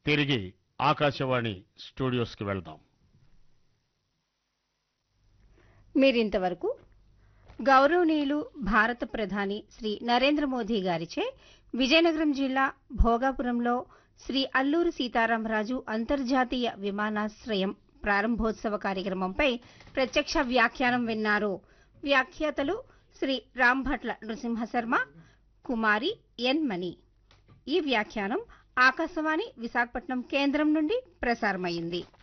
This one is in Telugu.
తిరిగి ఆకాశవాణి స్టూడియోస్కి వెళ్దాం మీరింతవరకు గౌరవనీయులు భారత ప్రధాని శ్రీ నరేంద్ర మోదీ గారిచే విజయనగరం జిల్లా భోగాపురంలో శ్రీ అల్లూరి సీతారామరాజు అంతర్జాతీయ విమానాశ్రయం ప్రారంభోత్సవ కార్యక్రమంపై ప్రత్యక్ష వ్యాఖ్యానం విన్నారు వ్యాఖ్యాతలు శ్రీ రాంభట్ల నృసింహశర్మ కుమారి ఎన్ మణి ఈ వ్యాఖ్యానం ఆకాశవాణి విశాఖపట్నం కేంద్రం నుండి ప్రసారమైంది